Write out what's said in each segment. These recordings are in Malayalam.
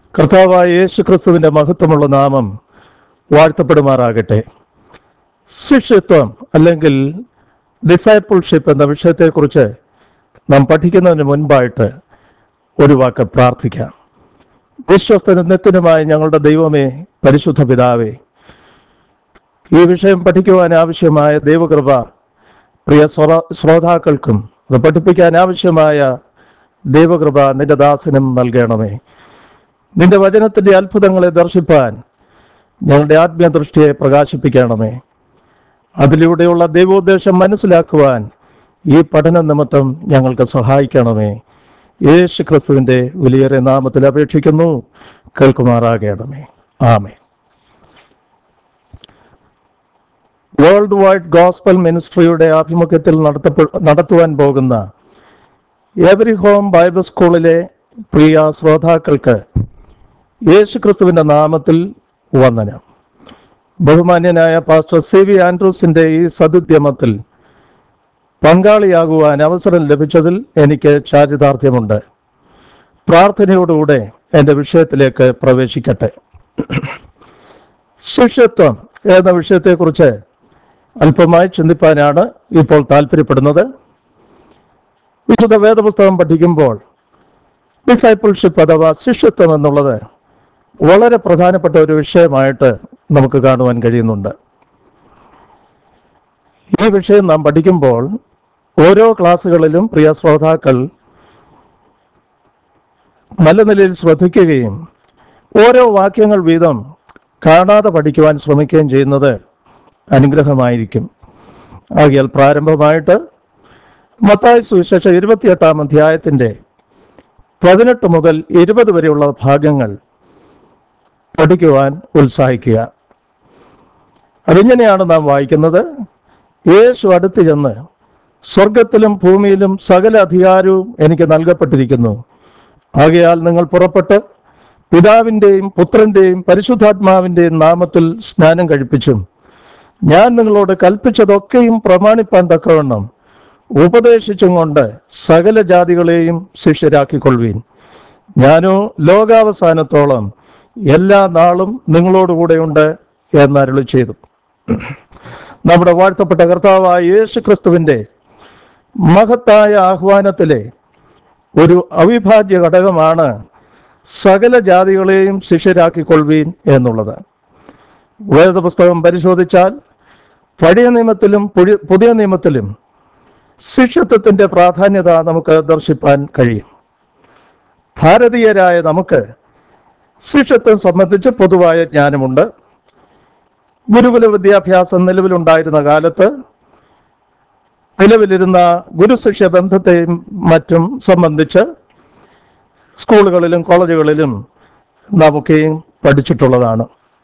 കർത്താവായ യേശു ക്രിസ്തുവിന്റെ മഹത്വമുള്ള നാമം വാഴ്ത്തപ്പെടുമാറാകട്ടെ ശിഷ്യത്വം അല്ലെങ്കിൽ ഡിസൈപ്പിൾഷിപ്പ് എന്ന വിഷയത്തെക്കുറിച്ച് നാം പഠിക്കുന്നതിന് മുൻപായിട്ട് ഒരു വാക്ക് പ്രാർത്ഥിക്കാം വിശ്വസ്തനും നിത്യനുമായ ഞങ്ങളുടെ ദൈവമേ പരിശുദ്ധ പിതാവേ ഈ വിഷയം പഠിക്കുവാൻ ആവശ്യമായ ദൈവകൃപ പ്രിയ ശ്രോതാ- ശ്രോതാക്കൾക്കും അത് പഠിപ്പിക്കാൻ ആവശ്യമായ ദൈവകൃപ നിന്റെ ദാസനും നൽകണമേ നിന്റെ വചനത്തിന്റെ അത്ഭുതങ്ങളെ ദർശിപ്പാൻ ഞങ്ങളുടെ ആത്മീയ ദൃഷ്ടിയെ പ്രകാശിപ്പിക്കണമേ അതിലൂടെയുള്ള ദൈവോദ്ദേശം മനസ്സിലാക്കുവാൻ ഈ പഠന നിമിത്തം ഞങ്ങൾക്ക് സഹായിക്കണമേ യേശു ക്രിസ്തുവിന്റെ വിലയേറിയ നാമത്തിൽ അപേക്ഷിക്കുന്നു കേൾക്കുമാറാകണമേ ആമേ വേൾഡ് വൈഡ് ഗോസ്പൽ മിനിസ്ട്രിയുടെ ആഭിമുഖ്യത്തിൽ നടത്തപ്പെ നടത്തുവാൻ പോകുന്ന എവറി ഹോം ബൈബിൾ സ്കൂളിലെ പ്രിയ ശ്രോതാക്കൾക്ക് യേശു ക്രിസ്തുവിന്റെ നാമത്തിൽ വന്ദനം ബഹുമാന്യനായ പാസ്റ്റർ സി വി ആൻഡ്രൂസിന്റെ ഈ സതുദ്യമത്തിൽ പങ്കാളിയാകുവാൻ അവസരം ലഭിച്ചതിൽ എനിക്ക് ചാരിതാർത്ഥ്യമുണ്ട് പ്രാർത്ഥനയോടുകൂടെ എൻ്റെ വിഷയത്തിലേക്ക് പ്രവേശിക്കട്ടെ ശിഷ്യത്വം എന്ന വിഷയത്തെക്കുറിച്ച് അല്പമായി ചിന്തിപ്പാനാണ് ഇപ്പോൾ താല്പര്യപ്പെടുന്നത് വിശുദ്ധ വേദപുസ്തകം പഠിക്കുമ്പോൾ ഡിസൈപ്പിൾഷിപ്പ് അഥവാ ശിഷ്യത്വം എന്നുള്ളത് വളരെ പ്രധാനപ്പെട്ട ഒരു വിഷയമായിട്ട് നമുക്ക് കാണുവാൻ കഴിയുന്നുണ്ട് ഈ വിഷയം നാം പഠിക്കുമ്പോൾ ഓരോ ക്ലാസ്സുകളിലും പ്രിയ ശ്രോതാക്കൾ നല്ല നിലയിൽ ശ്രദ്ധിക്കുകയും ഓരോ വാക്യങ്ങൾ വീതം കാണാതെ പഠിക്കുവാൻ ശ്രമിക്കുകയും ചെയ്യുന്നത് അനുഗ്രഹമായിരിക്കും ആകിയാൽ പ്രാരംഭമായിട്ട് മത്തായി സുവിശേഷം ഇരുപത്തിയെട്ടാം അധ്യായത്തിന്റെ പതിനെട്ട് മുതൽ ഇരുപത് വരെയുള്ള ഭാഗങ്ങൾ പഠിക്കുവാൻ ഉത്സാഹിക്കുക അതിങ്ങനെയാണ് നാം വായിക്കുന്നത് യേശു അടുത്ത് ചെന്ന് സ്വർഗത്തിലും ഭൂമിയിലും സകല അധികാരവും എനിക്ക് നൽകപ്പെട്ടിരിക്കുന്നു ആകയാൽ നിങ്ങൾ പുറപ്പെട്ട് പിതാവിൻ്റെയും പുത്രൻ്റെയും പരിശുദ്ധാത്മാവിൻ്റെയും നാമത്തിൽ സ്നാനം കഴിപ്പിച്ചും ഞാൻ നിങ്ങളോട് കൽപ്പിച്ചതൊക്കെയും പ്രമാണിപ്പാൻ തക്കവണ്ണം ഉപദേശിച്ചും കൊണ്ട് സകല ജാതികളെയും ശിഷ്യരാക്കിക്കൊള്ളുവീൻ ഞാനോ ലോകാവസാനത്തോളം എല്ലാ നാളും നിങ്ങളോടുകൂടെയുണ്ട് എന്നരുളി ചെയ്തു നമ്മുടെ വാഴ്ത്തപ്പെട്ട കർത്താവായ യേശു ക്രിസ്തുവിന്റെ മഹത്തായ ആഹ്വാനത്തിലെ ഒരു അവിഭാജ്യ ഘടകമാണ് സകല ജാതികളെയും ശിഷ്യരാക്കിക്കൊള്ളുവീൻ എന്നുള്ളത് വേദപുസ്തകം പരിശോധിച്ചാൽ പഴയ നിയമത്തിലും പുഴി- പുതിയ നിയമത്തിലും ശിഷ്യത്വത്തിന്റെ പ്രാധാന്യത നമുക്ക് ദർശിപ്പാൻ കഴിയും ഭാരതീയരായ നമുക്ക് ശിഷ്യത്വം സംബന്ധിച്ച് പൊതുവായ ജ്ഞാനമുണ്ട് ഗുരുകുല വിദ്യാഭ്യാസം നിലവിലുണ്ടായിരുന്ന കാലത്ത് നിലവിലിരുന്ന ഗുരുശിഷ്യ ബന്ധത്തെയും മറ്റും സംബന്ധിച്ച് സ്കൂളുകളിലും കോളേജുകളിലും നമുക്കെയും പഠിച്ചിട്ടുള്ളതാണ്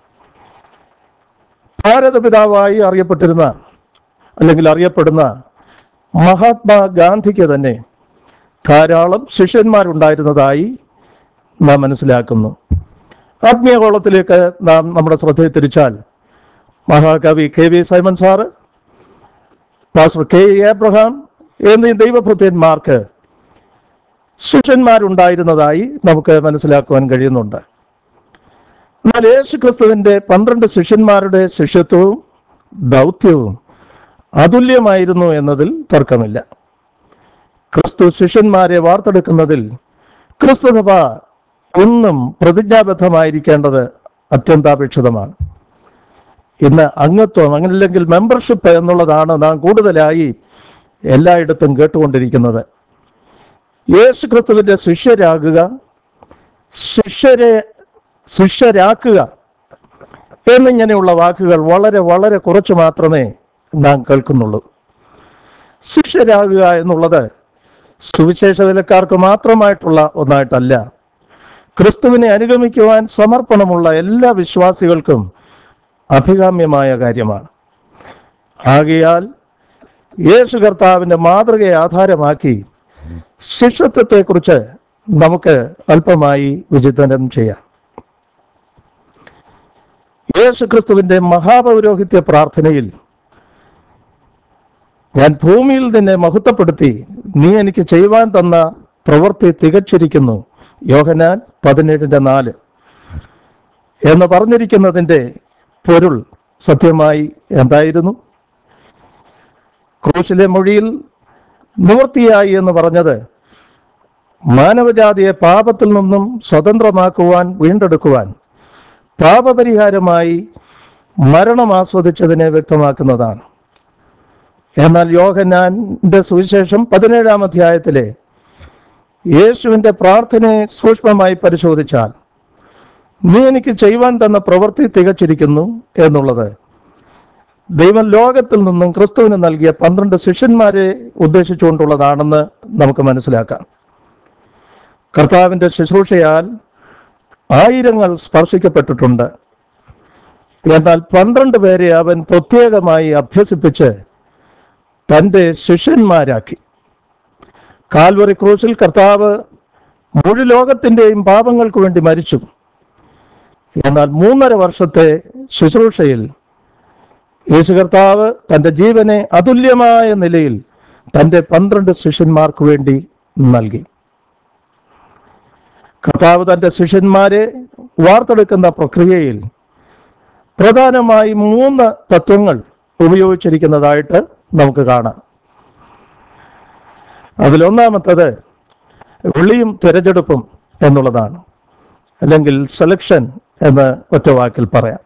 ഭാരതപിതാവായി അറിയപ്പെട്ടിരുന്ന അല്ലെങ്കിൽ അറിയപ്പെടുന്ന മഹാത്മാ ഗാന്ധിക്ക് തന്നെ ധാരാളം ശിഷ്യന്മാരുണ്ടായിരുന്നതായി നാം മനസ്സിലാക്കുന്നു ആത്മീയകോളത്തിലേക്ക് നാം നമ്മുടെ ശ്രദ്ധയെ തിരിച്ചാൽ മഹാകവി K V Simon sir pastor K E Abraham എന്നീ ദൈവഭൃത്യന്മാർക്ക് ശിഷ്യന്മാരുണ്ടായിരുന്നതായി നമുക്ക് മനസ്സിലാക്കുവാൻ കഴിയുന്നുണ്ട് എന്നാൽ യേശു ക്രിസ്തുവിന്റെ പന്ത്രണ്ട് ശിഷ്യന്മാരുടെ ശിഷ്യത്വവും ദൗത്യവും അതുല്യമായിരുന്നു എന്നതിൽ തർക്കമില്ല ക്രിസ്തു ശിഷ്യന്മാരെ വാർത്തെടുക്കുന്നതിൽ ക്രിസ്തുസഭ എന്നും പ്രതിജ്ഞാബദ്ധമായിരിക്കേണ്ടത് അത്യന്താപേക്ഷിതമാണ് ഇന്ന് അംഗത്വം അങ്ങനെല്ലെങ്കിൽ മെമ്പർഷിപ്പ് എന്നുള്ളതാണ് നാം കൂടുതലായി എല്ലായിടത്തും കേട്ടുകൊണ്ടിരിക്കുന്നത് യേശു ക്രിസ്തുവിന്റെ ശിഷ്യരാകുക ശിഷ്യരെ ശിഷ്യരാക്കുക എന്നിങ്ങനെയുള്ള വാക്കുകൾ വളരെ വളരെ കുറച്ച് മാത്രമേ നാം കേൾക്കുന്നുള്ളൂ ശിഷ്യരാകുക എന്നുള്ളത് സുവിശേഷ വിലക്കാർക്ക് മാത്രമായിട്ടുള്ള ഒന്നായിട്ടല്ല ക്രിസ്തുവിനെ അനുഗമിക്കുവാൻ സമർപ്പണമുള്ള എല്ലാ വിശ്വാസികൾക്കും അഭികാമ്യമായ കാര്യമാണ് ആകയാൽ യേശു കർത്താവിന്റെ മാതൃകയെ ആധാരമാക്കി ശിഷ്യത്വത്തെക്കുറിച്ച് നമുക്ക് അല്പമായി വിചിന്തനം ചെയ്യാം യേശു ക്രിസ്തുവിന്റെ മഹാപൗരോഹിത്യ പ്രാർത്ഥനയിൽ ഞാൻ ഭൂമിയിൽ നിന്നെ മഹത്വപ്പെടുത്തി നീ എനിക്ക് ചെയ്യുവാൻ തന്ന പ്രവൃത്തി തികച്ചിരിക്കുന്നു യോഹനാൻ പതിനേഴിന്റെ നാല് എന്ന് പറഞ്ഞിരിക്കുന്നതിൻ്റെ പൊരുൾ സത്യമായി എന്തായിരുന്നു ക്രൂശിലെ മൊഴിയിൽ നിവൃത്തിയായി എന്ന് പറഞ്ഞത് മാനവജാതിയെ പാപത്തിൽ നിന്നും സ്വതന്ത്രമാക്കുവാൻ വീണ്ടെടുക്കുവാൻ പാപപരിഹാരമായി മരണം ആസ്വദിച്ചതിനെ വ്യക്തമാക്കുന്നതാണ് എന്നാൽ യോഹന്നാന്റെ സുവിശേഷം പതിനേഴാം അധ്യായത്തിലെ യേശുവിന്റെ പ്രാർത്ഥനയെ സൂക്ഷ്മമായി പരിശോധിച്ചാൽ നീ എനിക്ക് ചെയ്യുവാൻ തന്ന പ്രവൃത്തി തികച്ചിരിക്കുന്നു എന്നുള്ളത് ദൈവം ലോകത്തിൽ നിന്നും ക്രിസ്തുവിന് നൽകിയ പന്ത്രണ്ട് ശിഷ്യന്മാരെ ഉദ്ദേശിച്ചുകൊണ്ടുള്ളതാണെന്ന് നമുക്ക് മനസ്സിലാക്കാം കർത്താവിന്റെ ശുശ്രൂഷയാൽ ആയിരങ്ങൾ സ്പർശിക്കപ്പെട്ടിട്ടുണ്ട് എന്നാൽ പന്ത്രണ്ട് പേരെ അവൻ പ്രത്യേകമായി അഭ്യസിപ്പിച്ച് തൻ്റെ ശിഷ്യന്മാരാക്കി കാൽവറി ക്രൂസിൽ കർത്താവ് മുഴു ലോകത്തിൻ്റെയും പാപങ്ങൾക്ക് വേണ്ടി മരിച്ചു എന്നാൽ മൂന്നര വർഷത്തെ ശുശ്രൂഷയിൽ യേശു കർത്താവ് തൻ്റെ ജീവനെ അതുല്യമായ നിലയിൽ തൻ്റെ പന്ത്രണ്ട് ശിഷ്യന്മാർക്ക് വേണ്ടി നൽകി കർത്താവ് തൻ്റെ ശിഷ്യന്മാരെ വാർത്തെടുക്കുന്ന പ്രക്രിയയിൽ പ്രധാനമായി മൂന്ന് തത്വങ്ങൾ ഉപയോഗിച്ചിരിക്കുന്നതായിട്ട് നമുക്ക് കാണാം അതിലൊന്നാമത്തത് വിളിയും തിരഞ്ഞെടുപ്പും എന്നുള്ളതാണ് അല്ലെങ്കിൽ സെലക്ഷൻ എന്ന് ഒറ്റ വാക്കിൽ പറയാം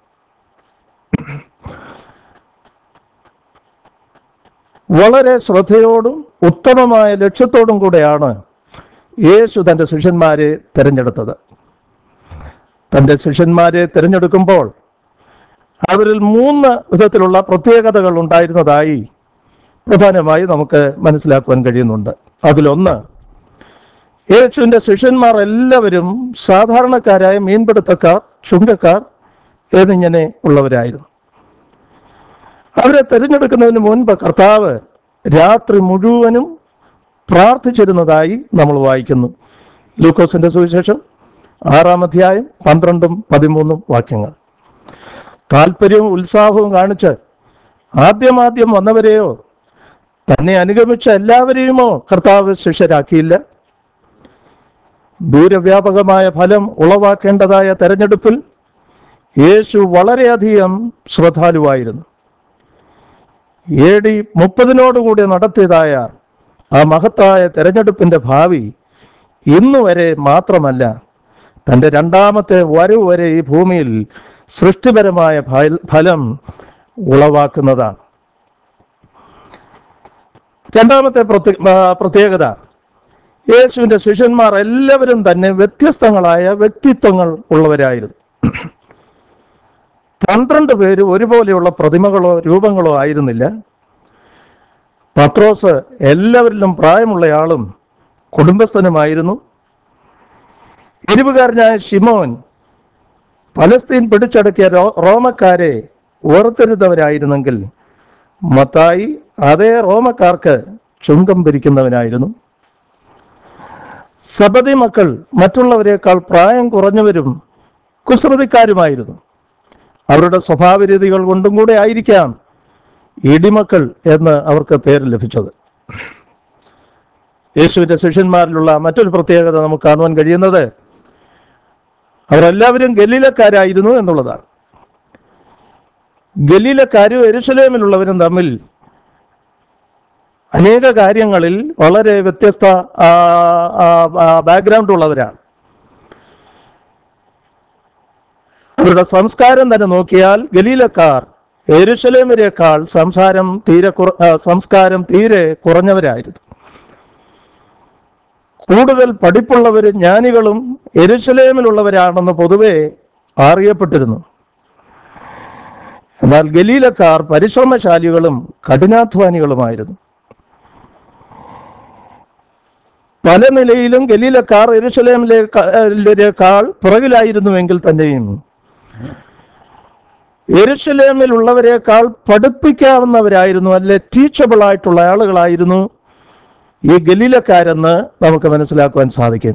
വളരെ ശ്രദ്ധയോടും ഉത്തമമായ ലക്ഷ്യത്തോടും കൂടെയാണ് യേശു തൻ്റെ ശിഷ്യന്മാരെ തിരഞ്ഞെടുത്തത് തൻ്റെ ശിഷ്യന്മാരെ തിരഞ്ഞെടുക്കുമ്പോൾ അവരിൽ മൂന്ന് വിധത്തിലുള്ള പ്രത്യേകതകൾ ഉണ്ടായിരുന്നതായി പ്രധാനമായി നമുക്ക് മനസ്സിലാക്കുവാൻ കഴിയുന്നുണ്ട് അതിലൊന്ന് യേശുവിൻ്റെ ശിഷ്യന്മാർ എല്ലാവരും സാധാരണക്കാരായ മീൻപിടുത്തക്കാർ ചുങ്കക്കാർ എന്നിങ്ങനെ ഉള്ളവരായിരുന്നു അവരെ തിരഞ്ഞെടുക്കുന്നതിന് മുൻപ് കർത്താവ് രാത്രി മുഴുവനും പ്രാർത്ഥിച്ചിരുന്നതായി നമ്മൾ വായിക്കുന്നു ലൂക്കോസിന്റെ സുവിശേഷം ആറാം അധ്യായം പന്ത്രണ്ടും പതിമൂന്നും വാക്യങ്ങൾ താല്പര്യവും ഉത്സാഹവും കാണിച്ച് ആദ്യമാദ്യം വന്നവരെയോ തന്നെ അനുഗമിച്ച എല്ലാവരെയുമോ കർത്താവ് ശിഷ്യരാക്കിയില്ല ദൂരവ്യാപകമായ ഫലം ഉളവാക്കേണ്ടതായ തെരഞ്ഞെടുപ്പിൽ യേശു വളരെയധികം ശ്രദ്ധാലുവായിരുന്നു എ ഡി മുപ്പതിനോടുകൂടി നടത്തിയതായ ആ മഹത്തായ തെരഞ്ഞെടുപ്പിന്റെ ഭാവി ഇന്നു വരെ മാത്രമല്ല തൻ്റെ രണ്ടാമത്തെ വരവ് വരെ ഈ ഭൂമിയിൽ സൃഷ്ടിപരമായ ഫല- ഫലം ഉളവാക്കുന്നതാണ് രണ്ടാമത്തെ പ്രത്യ- ആ, പ്രത്യേകത യേശുവിൻ്റെ ശിഷ്യന്മാർ എല്ലാവരും തന്നെ വ്യത്യസ്തങ്ങളായ വ്യക്തിത്വങ്ങൾ ഉള്ളവരായിരുന്നു പന്ത്രണ്ട് പേര് ഒരുപോലെയുള്ള പ്രതിമകളോ രൂപങ്ങളോ ആയിരുന്നില്ല പത്രോസ് എല്ലാവരിലും പ്രായമുള്ളയാളും കുടുംബസ്ഥനുമായിരുന്നു എരിവുകാരനായ ഷിമോൻ പലസ്തീൻ പിടിച്ചടക്കിയ രോ- റോമക്കാരെ ഓർത്തിരുന്നവരായിരുന്നെങ്കിൽ മത്തായി അതേ റോമക്കാർക്ക് ചുങ്കം പിരിക്കുന്നവനായിരുന്നു സബതി മക്കൾ മറ്റുള്ളവരെക്കാൾ പ്രായം കുറഞ്ഞവരും കുസൃതിക്കാരുമായിരുന്നു അവരുടെ സ്വഭാവ രീതികൾ കൊണ്ടും കൂടെ ആയിരിക്കാം ഇടിമക്കൾ എന്ന് അവർക്ക് പേര് ലഭിച്ചത് യേശുവിന്റെ ശിഷ്യന്മാരിലുള്ള മറ്റൊരു പ്രത്യേകത നമുക്ക് കാണുവാൻ കഴിയുന്നത് അവരെല്ലാവരും ഗലീലക്കാരായിരുന്നു എന്നുള്ളതാണ് ഗലീലക്കാരും എരുസലേമിലുള്ളവരും തമ്മിൽ അനേക കാര്യങ്ങളിൽ വളരെ വ്യത്യസ്ത ആ, ആ, ആ, ബാക്ക്ഗ്രൗണ്ട് ഉള്ളവരാണ് അവരുടെ സംസ്കാരം തന്നെ നോക്കിയാൽ ഗലീലക്കാർ എരുസലേമിനേക്കാൾ സംസാരം തീരെ കുറ ആ, സംസ്കാരം തീരെ കുറഞ്ഞവരായിരുന്നു കൂടുതൽ പഠിപ്പുള്ളവരും ജ്ഞാനികളും എരുസലേമിലുള്ളവരാണെന്ന് പൊതുവെ അറിയപ്പെട്ടിരുന്നു എന്നാൽ ഗലീലക്കാർ പരിശ്രമശാലികളും കഠിനാധ്വാനികളുമായിരുന്നു പല നിലയിലും ഗലീലക്കാർ എരുസലേമിലേക്കാൾ പുറകിലായിരുന്നുവെങ്കിൽ തന്നെയും എരുസലേമിലുള്ളവരെക്കാൾ പഠിപ്പിക്കാവുന്നവരായിരുന്നു അല്ലെ ടീച്ചബിൾ ആയിട്ടുള്ള ആളുകളായിരുന്നു ഈ ഗലീലക്കാരെന്ന് നമുക്ക് മനസ്സിലാക്കുവാൻ സാധിക്കും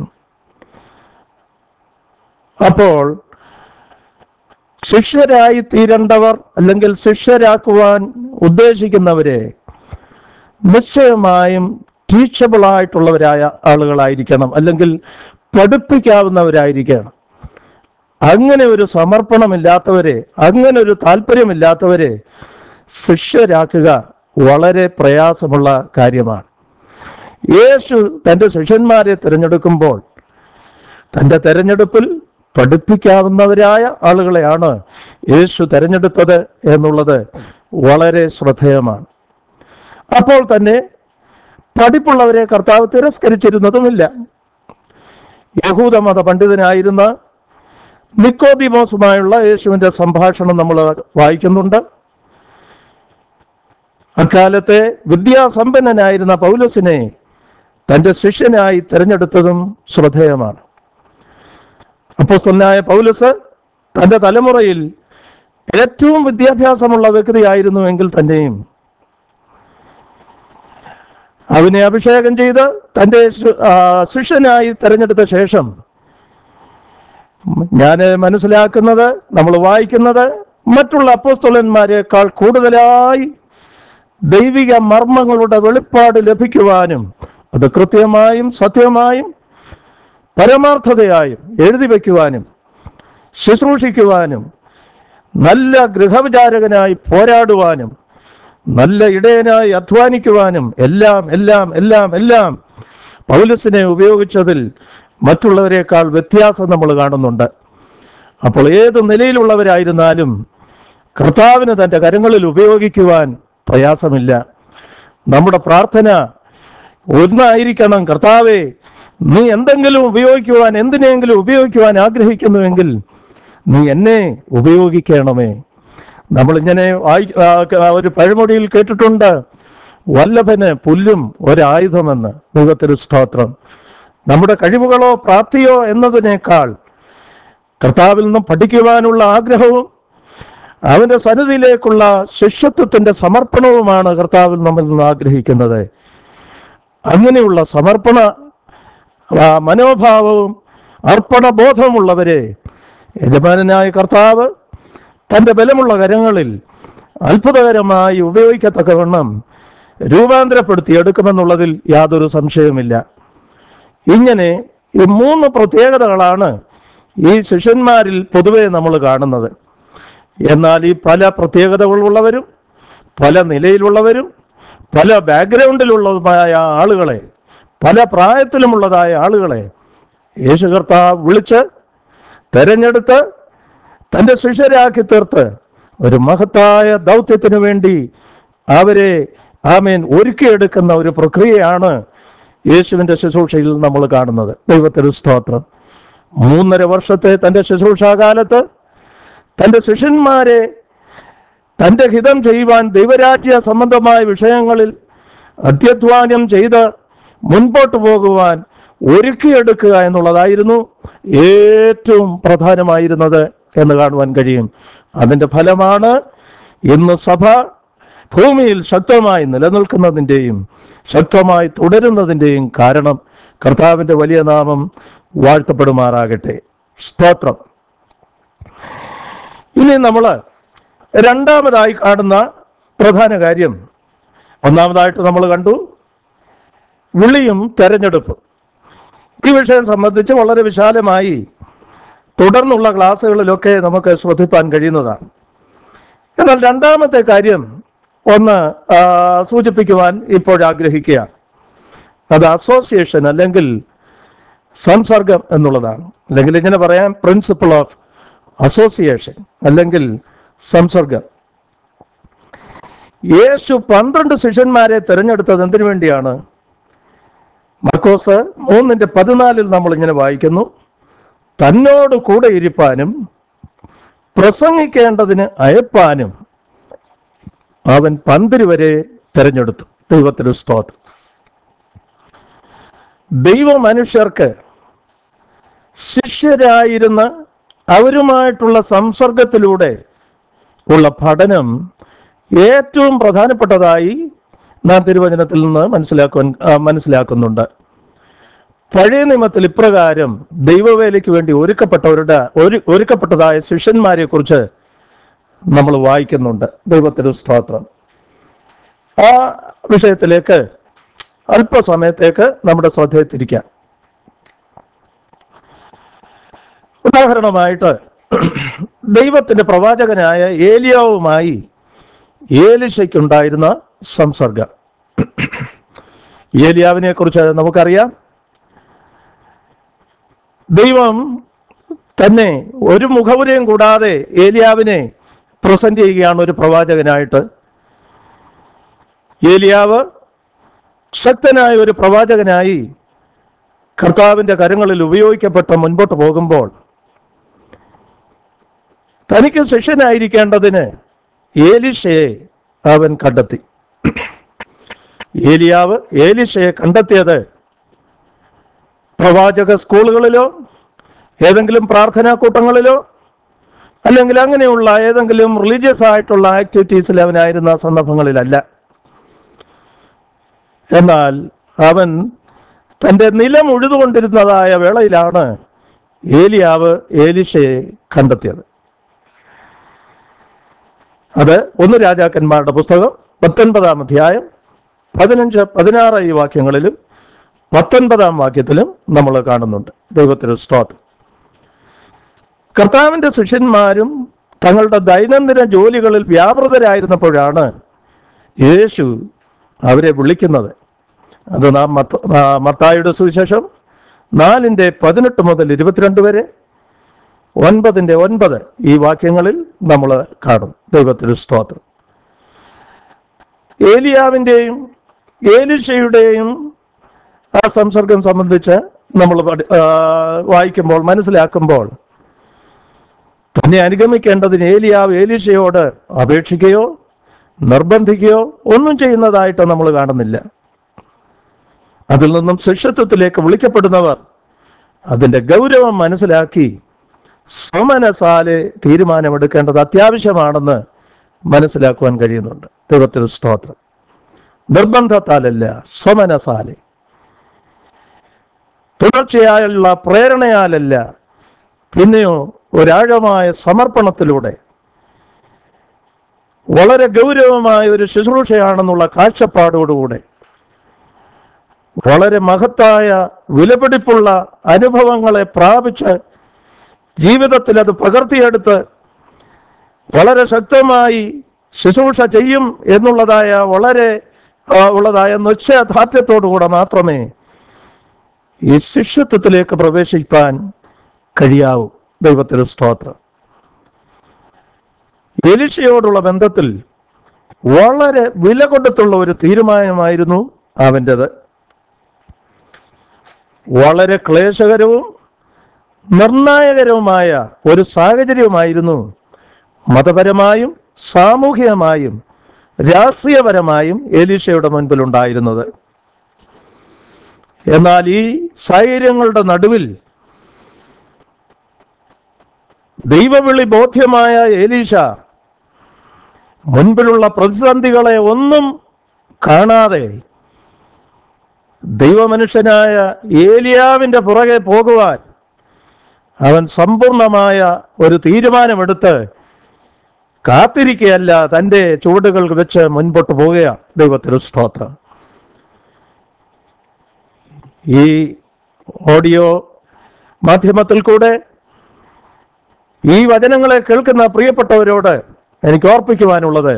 അപ്പോൾ ശിഷ്യരായി തീരേണ്ടവർ അല്ലെങ്കിൽ ശിഷ്യരാക്കുവാൻ ഉദ്ദേശിക്കുന്നവരെ നിശ്ചയമായും ടീച്ചബിൾ ആയിട്ടുള്ളവരായ ആളുകളായിരിക്കണം അല്ലെങ്കിൽ പഠിപ്പിക്കാവുന്നവരായിരിക്കണം അങ്ങനെ ഒരു സമർപ്പണമില്ലാത്തവരെ അങ്ങനെ ഒരു താല്പര്യമില്ലാത്തവരെ ശിഷ്യരാക്കുക വളരെ പ്രയാസമുള്ള കാര്യമാണ് യേശു തൻ്റെ ശിഷ്യന്മാരെ തിരഞ്ഞെടുക്കുമ്പോൾ തൻ്റെ തെരഞ്ഞെടുപ്പിൽ പഠിപ്പിക്കാവുന്നവരായ ആളുകളെയാണ് യേശു തെരഞ്ഞെടുത്തത് എന്നുള്ളത് വളരെ ശ്രദ്ധേയമാണ് അപ്പോൾ തന്നെ പഠിപ്പുള്ളവരെ കർത്താവ് തിരസ്കരിച്ചിരുന്നതുമില്ല യഹൂദ മത പണ്ഡിതനായിരുന്ന നിക്കോദിമോസുമായുള്ള യേശുവിന്റെ സംഭാഷണം നമ്മൾ വായിക്കുന്നുണ്ട് അക്കാലത്തെ വിദ്യാസമ്പന്നനായിരുന്ന പൗലോസിനെ തന്റെ ശിഷ്യനായി തിരഞ്ഞെടുത്തതും ശ്രദ്ധേയമാണ് അപ്പോസ്തലനായ പൗലോസ് തന്റെ തലമുറയിൽ ഏറ്റവും വിദ്യാഭ്യാസമുള്ള വ്യക്തിയായിരുന്നു എങ്കിൽ തന്നെയും അവനെ അഭിഷേകം ചെയ്ത് തന്റെ ശി- ആ, ശിഷ്യനായി തെരഞ്ഞെടുത്ത ശേഷം ഞാൻ മനസ്സിലാക്കുന്നത് നമ്മൾ വായിക്കുന്നത് മറ്റുള്ള അപ്പോസ്തലന്മാരെക്കാൾ കൂടുതലായി ദൈവിക മർമ്മങ്ങളുടെ വെളിപ്പാട് ലഭിക്കുവാനും അത് കൃത്യമായും സത്യമായും പരമാർത്ഥതയായും എഴുതി വയ്ക്കുവാനും ശുശ്രൂഷിക്കുവാനും നല്ല ഗൃഹവിചാരകനായി പോരാടുവാനും നല്ല ഇടയനായി അധ്വാനിക്കുവാനും എല്ലാം എല്ലാം എല്ലാം എല്ലാം പൗലസിനെ ഉപയോഗിച്ചതിൽ മറ്റുള്ളവരെക്കാൾ വ്യത്യാസം നമ്മൾ കാണുന്നുണ്ട് അപ്പോൾ ഏത് നിലയിലുള്ളവരായിരുന്നാലും കർത്താവിന് തൻ്റെ കരങ്ങളിൽ ഉപയോഗിക്കുവാൻ പ്രയാസമില്ല നമ്മുടെ പ്രാർത്ഥന ഒന്നായിരിക്കണം കർത്താവെ നീ എന്തെങ്കിലും ഉപയോഗിക്കുവാൻ എന്തിനെങ്കിലും ഉപയോഗിക്കുവാൻ ആഗ്രഹിക്കുന്നുവെങ്കിൽ നീ എന്നെ ഉപയോഗിക്കണമേ നമ്മളിങ്ങനെ വായി ആ, ആ, ഒരു പഴമൊഴിയിൽ കേട്ടിട്ടുണ്ട് വല്ലഭന് പുല്ലും ഒരായുധമെന്ന് ദൈവത്തിന് സ്തോത്രം നമ്മുടെ കഴിവുകളോ പ്രാപ്തിയോ എന്നതിനേക്കാൾ കർത്താവിൽ നിന്നും പഠിക്കുവാനുള്ള ആഗ്രഹവും അവന്റെ സന്നിധിയിലേക്കുള്ള ശിഷ്യത്വത്തിന്റെ സമർപ്പണവുമാണ് കർത്താവിൽ നമ്മിൽ നിന്ന് ആഗ്രഹിക്കുന്നത് അങ്ങനെയുള്ള സമർപ്പണ ആ, മനോഭാവവും അർപ്പണബോധമുള്ളവരെ യജമാനായ കർത്താവ് തൻ്റെ ബലമുള്ള കരങ്ങളിൽ അത്ഭുതകരമായി ഉപയോഗിക്കത്തക്കവണ്ണം രൂപാന്തരപ്പെടുത്തി എടുക്കുമെന്നുള്ളതിൽ യാതൊരു സംശയവുമില്ല ഇങ്ങനെ ഈ മൂന്ന് പ്രത്യേകതകളാണ് ഈ ശിഷ്യന്മാരിൽ പൊതുവെ നമ്മൾ കാണുന്നത് എന്നാൽ ഈ പല പ്രത്യേകതകളുള്ളവരും പല നിലയിലുള്ളവരും പല ബാക്ക്ഗ്രൗണ്ടിലുള്ളതുമായ ആളുകളെ പല പ്രായത്തിലുമുള്ളതായ ആളുകളെ യേശു കർത്താവ് വിളിച്ച് തെരഞ്ഞെടുത്ത് തൻ്റെ ശിഷ്യരാക്കി തീർത്ത് ഒരു മഹത്തായ ദൗത്യത്തിനു വേണ്ടി അവരെ ആമേൻ ഒരുക്കിയെടുക്കുന്ന ഒരു പ്രക്രിയയാണ് യേശുവിൻ്റെ ശുശ്രൂഷയിൽ നമ്മൾ കാണുന്നത് ദൈവത്തിന് സ്തോത്രം മൂന്നര വർഷത്തെ തൻ്റെ ശുശ്രൂഷാകാലത്ത് തൻ്റെ ശിഷ്യന്മാരെ തൻ്റെ ഹിതം ചെയ്യുവാൻ ദൈവരാജ്യ സംബന്ധമായ വിഷയങ്ങളിൽ അത്യധ്വാനം ചെയ്ത് മുൻപോട്ട് പോകുവാൻ ഒരുക്കിയെടുക്കുക എന്നുള്ളതായിരുന്നു ഏറ്റവും പ്രധാനമായിരുന്നത് എന്ന് കാണുവാൻ കഴിയും അതിൻ്റെ ഫലമാണ് ഇന്ന് സഭ ഭൂമിയിൽ ശക്തമായി നിലനിൽക്കുന്നതിൻ്റെയും ശക്തമായി തുടരുന്നതിൻ്റെയും കാരണം കർത്താവിൻ്റെ വലിയ നാമം വാഴ്ത്തപ്പെടുമാറാകട്ടെ സ്തോത്രം ഇനി നമ്മൾ രണ്ടാമതായി കാണുന്ന പ്രധാന കാര്യം ഒന്നാമതായിട്ട് നമ്മൾ കണ്ടു വിളിയും തെരഞ്ഞെടുപ്പും ഈ വിഷയം സംബന്ധിച്ച് വളരെ വിശാലമായി തുടർന്നുള്ള ക്ലാസ്സുകളിലൊക്കെ നമുക്ക് ശ്രദ്ധിപ്പാൻ കഴിയുന്നതാണ് എന്നാൽ രണ്ടാമത്തെ കാര്യം ഒന്ന് ആ, സൂചിപ്പിക്കുവാൻ ഇപ്പോൾ ആഗ്രഹിക്കുകയാണ് അത് അസോസിയേഷൻ അല്ലെങ്കിൽ സംസർഗം എന്നുള്ളതാണ് അല്ലെങ്കിൽ ഇങ്ങനെ പറയാം പ്രിൻസിപ്പിൾ ഓഫ് അസോസിയേഷൻ അല്ലെങ്കിൽ സംസർഗം യേശു പന്ത്രണ്ട് ശിഷ്യന്മാരെ തിരഞ്ഞെടുത്തത് എന്തിനു വേണ്ടിയാണ് മർക്കോസ് മൂന്നിന്റെ പതിനാലിൽ നമ്മൾ ഇങ്ങനെ വായിക്കുന്നു തന്നോട് കൂടെ ഇരിപ്പാനും പ്രസംഗിക്കേണ്ടതിന് അയപ്പാനും അവൻ പന്തിരി വരെ തിരഞ്ഞെടുത്തു ദൈവത്തിന് സ്തോത്രം ദൈവ മനുഷ്യർക്ക് ശിഷ്യരായിരുന്ന് അവരുമായിട്ടുള്ള സംസർഗത്തിലൂടെ ഉള്ള പഠനം ഏറ്റവും പ്രധാനപ്പെട്ടതായി നാം തിരുവചനത്തിൽ നിന്ന് മനസ്സിലാക്കുവാൻ ആ, മനസ്സിലാക്കുന്നുണ്ട് പഴയ നിയമത്തിൽ ഇപ്രകാരം ദൈവവേലയ്ക്ക് വേണ്ടി ഒരുക്കപ്പെട്ടവരുടെ ഒരു ഒരുക്കപ്പെട്ടതായ ശിഷ്യന്മാരെ കുറിച്ച് നമ്മൾ വായിക്കുന്നുണ്ട് ദൈവത്തിന് സ്തോത്രം ആ വിഷയത്തിലേക്ക് അല്പസമയത്തേക്ക് നമ്മുടെ ശ്രദ്ധയെ തിരിക്കാം ഉദാഹരണമായിട്ട് ദൈവത്തിന്റെ പ്രവാചകനായ ഏലിയാവുമായി ഏലിശയ്ക്കുണ്ടായിരുന്ന സംസർഗം ഏലിയാവിനെ കുറിച്ച് നമുക്കറിയാം ദൈവം തന്നെ ഒരു മുഖവുരയും കൂടാതെ ഏലിയാവിനെ പ്രസന്റ് ചെയ്യുകയാണ് ഒരു പ്രവാചകനായിട്ട് ഏലിയാവ് ശക്തനായ ഒരു പ്രവാചകനായി കർത്താവിന്റെ കരങ്ങളിൽ ഉപയോഗിക്കപ്പെട്ട് മുൻപോട്ട് പോകുമ്പോൾ തനിക്ക് ശിഷ്യനായിരിക്കേണ്ടതിന് ഏലിഷയെ അവൻ കണ്ടെത്തി ഏലിയാവ് ഏലിഷയെ കണ്ടെത്തിയത് പ്രവാചക സ്കൂളുകളിലോ ഏതെങ്കിലും പ്രാർത്ഥനാ കൂട്ടങ്ങളിലോ അല്ലെങ്കിൽ അങ്ങനെയുള്ള ഏതെങ്കിലും റിലീജിയസ് ആയിട്ടുള്ള ആക്ടിവിറ്റീസിൽ അവനായിരുന്ന സന്ദർഭങ്ങളിലല്ല എന്നാൽ അവൻ തൻ്റെ നിലം ഉഴുതുകൊണ്ടിരുന്നതായ വേളയിലാണ് ഏലിയാവ് ഏലിഷയെ കണ്ടെത്തിയത് അത് ഒന്ന് രാജാക്കന്മാരുടെ പുസ്തകം പത്തൊൻപതാം അധ്യായം പതിനഞ്ച് പതിനാറ് ഈ വാക്യങ്ങളിലും പത്തൊൻപതാം വാക്യത്തിലും നമ്മൾ കാണുന്നുണ്ട് ദൈവത്തിന് സ്തോത്രം കർത്താവിന്റെ ശിഷ്യന്മാരും തങ്ങളുടെ ദൈനംദിന ജോലികളിൽ വ്യാപൃതരായിരുന്നപ്പോഴാണ് യേശു അവരെ വിളിക്കുന്നത് അത് നാം മത്ത ആ, മത്തായിയുടെ സുവിശേഷം നാലിൻ്റെ പതിനെട്ട് മുതൽ ഇരുപത്തിരണ്ട് വരെ ഒൻപതിൻ്റെ ഒൻപത് ഈ വാക്യങ്ങളിൽ നമ്മൾ കാണും ദൈവത്തിന് സ്തോത്രം ഏലിയാവിൻ്റെയും ഏലിഷയുടെയും ആ സംസർഗം സംബന്ധിച്ച് നമ്മൾ പഠി- ആ, വായിക്കുമ്പോൾ മനസ്സിലാക്കുമ്പോൾ തന്നെ അനുഗമിക്കേണ്ടതിന് ഏലിയാവ് ഏലീശയോട് അപേക്ഷിക്കുകയോ നിർബന്ധിക്കുകയോ ഒന്നും ചെയ്യുന്നതായിട്ട് നമ്മൾ കാണുന്നില്ല അതിൽ നിന്നും ശിഷ്യത്വത്തിലേക്ക് വിളിക്കപ്പെടുന്നവർ അതിൻ്റെ ഗൗരവം മനസ്സിലാക്കി സമനസാലെ തീരുമാനമെടുക്കേണ്ടത് അത്യാവശ്യമാണെന്ന് മനസ്സിലാക്കുവാൻ കഴിയുന്നുണ്ട് ദൈവത്തിന് സ്തോത്രം നിർബന്ധത്താലല്ല സ്വമനസാലെ തുടർച്ചയായുള്ള പ്രേരണയാലല്ല പിന്നെയോ ഒരാഴമായ സമർപ്പണത്തിലൂടെ വളരെ ഗൗരവമായ ഒരു ശുശ്രൂഷയാണെന്നുള്ള കാഴ്ചപ്പാടോടുകൂടെ വളരെ മഹത്തായ വിലപിടിപ്പുള്ള അനുഭവങ്ങളെ പ്രാപിച്ച് ജീവിതത്തിൽ അത് പകർത്തിയെടുത്ത് വളരെ ശക്തമായി ശുശ്രൂഷ ചെയ്യും എന്നുള്ളതായ വളരെ ആ, ഉള്ളതായ നിശ്ചയദാർഢ്യത്തോടുകൂടെ മാത്രമേ ഈ ശിഷ്യത്വത്തിലേക്ക് പ്രവേശിക്കാൻ കഴിയാവൂ ദൈവത്തിന് സ്തോത്രം എലിശയോടുള്ള ബന്ധത്തിൽ വളരെ വില കൊടുത്തുള്ള ഒരു തീരുമാനമായിരുന്നു അവൻ്റെത് വളരെ ക്ലേശകരവും നിർണായകരവുമായ ഒരു സാഹചര്യമായിരുന്നു മതപരമായും സാമൂഹികമായും രാഷ്ട്രീയപരമായും എലീഷയുടെ മുൻപിൽ ഉണ്ടായിരുന്നത് എന്നാൽ ഈ സാഹചര്യങ്ങളുടെ നടുവിൽ ദൈവവിളി ബോധ്യമായ ഏലീഷ മുൻപിലുള്ള പ്രതിസന്ധികളെ ഒന്നും കാണാതെ ദൈവമനുഷ്യനായ ഏലിയാവിന്റെ പുറകെ പോകുവാൻ അവൻ സമ്പൂർണമായ ഒരു തീരുമാനമെടുത്ത് കാത്തിരിക്കുകയല്ല തൻ്റെ ചുവടുകൾ വെച്ച് മുൻപോട്ട് പോവുകയാണ് ദൈവത്തിന് സ്തോത്രം ഈ ഓഡിയോ മാധ്യമത്തിൽ കൂടെ ഈ വചനങ്ങളെ കേൾക്കുന്ന പ്രിയപ്പെട്ടവരോട് എനിക്ക് ഓർപ്പിക്കുവാനുള്ളത്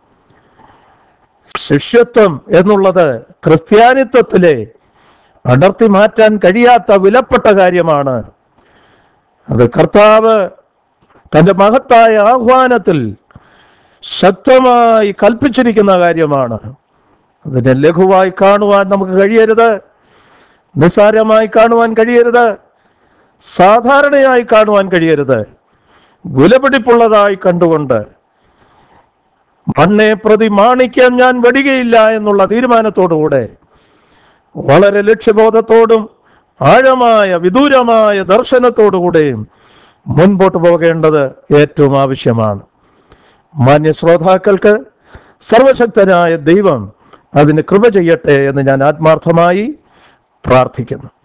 ശിഷ്യത്വം എന്നുള്ളത് ക്രിസ്ത്യാനിത്വത്തിലെ അടർത്തി മാറ്റാൻ കഴിയാത്ത വിലപ്പെട്ട കാര്യമാണ് അത് കർത്താവ് തൻ്റെ മഹത്തായ ആഹ്വാനത്തിൽ ശക്തമായി കൽപ്പിച്ചിരിക്കുന്ന കാര്യമാണ് അതിനെ ലഘുവായി കാണുവാൻ നമുക്ക് കഴിയരുത് നിസ്സാരമായി കാണുവാൻ കഴിയരുത് സാധാരണയായി കാണുവാൻ കഴിയരുത് വിലപിടിപ്പുള്ളതായി കണ്ടുകൊണ്ട് മണ്ണെ പ്രതി മാണിക്യം ഞാൻ വെടികയില്ല എന്നുള്ള തീരുമാനത്തോടുകൂടെ വളരെ ലക്ഷ്യബോധത്തോടും ആഴമായ വിദൂരമായ ദർശനത്തോടുകൂടെയും മുൻപോട്ട് പോകേണ്ടത് ഏറ്റവും ആവശ്യമാണ് മാന്യ ശ്രോതാക്കൾക്ക് സർവശക്തനായ ദൈവം അതിന് കൃപ ചെയ്യട്ടെ എന്ന് ഞാൻ ആത്മാർത്ഥമായി പ്രാർത്ഥിക്കുന്നു